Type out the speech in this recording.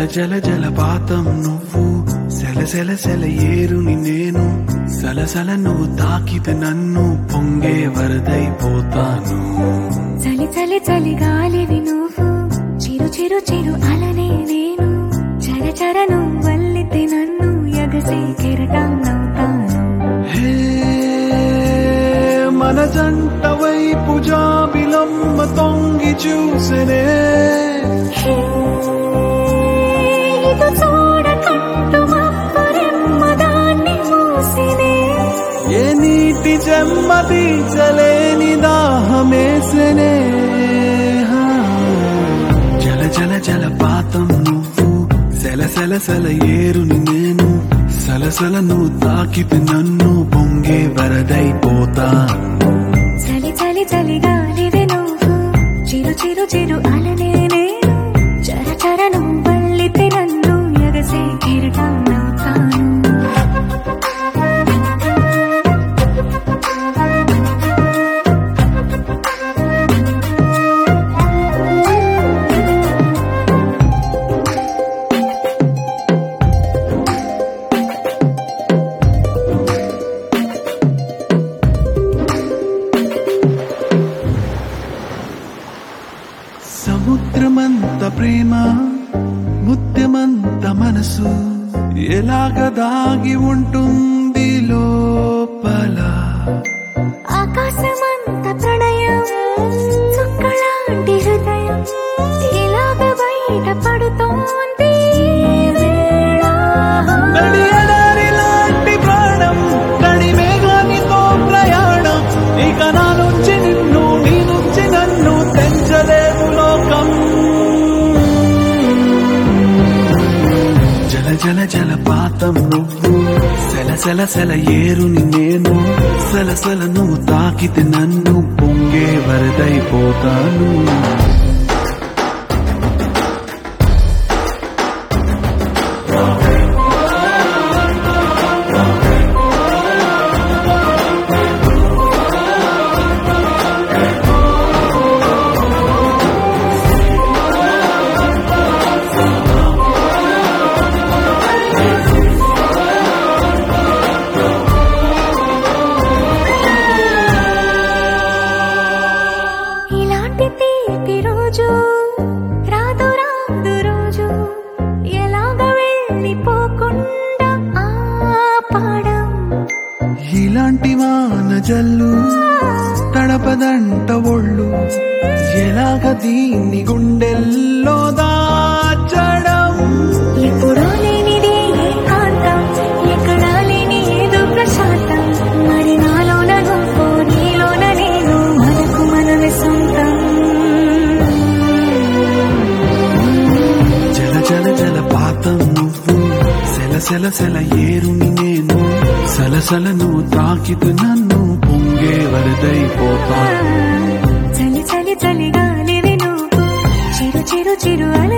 జల జలపాతం నువ్వు సెల సెల సెల ఏరుని నేను సలసల నువ్వు తాకితే నన్ను పొంగే వరదైపోతాను చలి చలి చలి గాలివి నువ్వు చిరు చిరు చిరు అలనే నేను చర చర నువ్వు వల్లితే నన్ను ఎగసి కెరటం నవ్వుతాను హే మన జంట వైపు జాబిలమ్మ తొంగి చూసనే హే, ఇటు చూడకంటూ మబ్బురెమ్మ దాన్ని మూసినే ఏ నీటి చెమ్మ తీర్చలేని దాహమేసనే హా. జల జల జలపాతం నువ్వు సెల సెల సెల ఏరుని నేను సలసల నువ్వు తాకితే నన్ను పొంగే వరదైపోతాను చలి చలి చలి గాలివి నువ్వు చిరు చిరు చిరు అలనే నేను చర చర నువ్వు వల్లితే నన్ను ఎగసి కెరటం నవ్వుతాను సముద్రమంత ప్రేమ ముత్యమంత మనసు ఎలాగ దాగి ఉంటుంది లోపల ఆకాశమంత ప్రణయం చుక్కలాంటి హృదయం ఇలాగ బయట పడుతోంది ఈ వేళ. నడియడారి లాంటి ప్రాణం నడి మేఘానితో ప్రయాణం ఇక నా నుంచి నిన్ను నీ నుంచి నన్ను తెంచలేదు లోకం జల జల జలపాతం నువ్వు సెల సెల సెల ఏరుని నేను సలసల నువ్వు తాకితే నన్ను పొంగే వరదైపోతాను ఇలాంటి తీపి రోజు రాదు రాదు రోజు ఎలాగ వెళ్ళిపోకుండా ఆపడం ఇలాంటి వాన జల్లు తడపదంట ఒళ్ళు ఎలాగ దీన్ని గుండెల్లో దాచడం ఎప్పుడో లేనిది ఏకాంతం ఎక్కడా లేని ఏదో ప్రశాంతం మరి నాలోన నువ్వు నీలోన నేను మనకు మనమే సొంతం జల జల జల పాతం నువ్వు సెల సెల సెల ఏరుని నేను సలసల నువ్వు తాకితు నన్ను పొంగే వరదైపోతా చలి చలి చలి గాలివి నువ్వు చిరు చిరు చిరు అల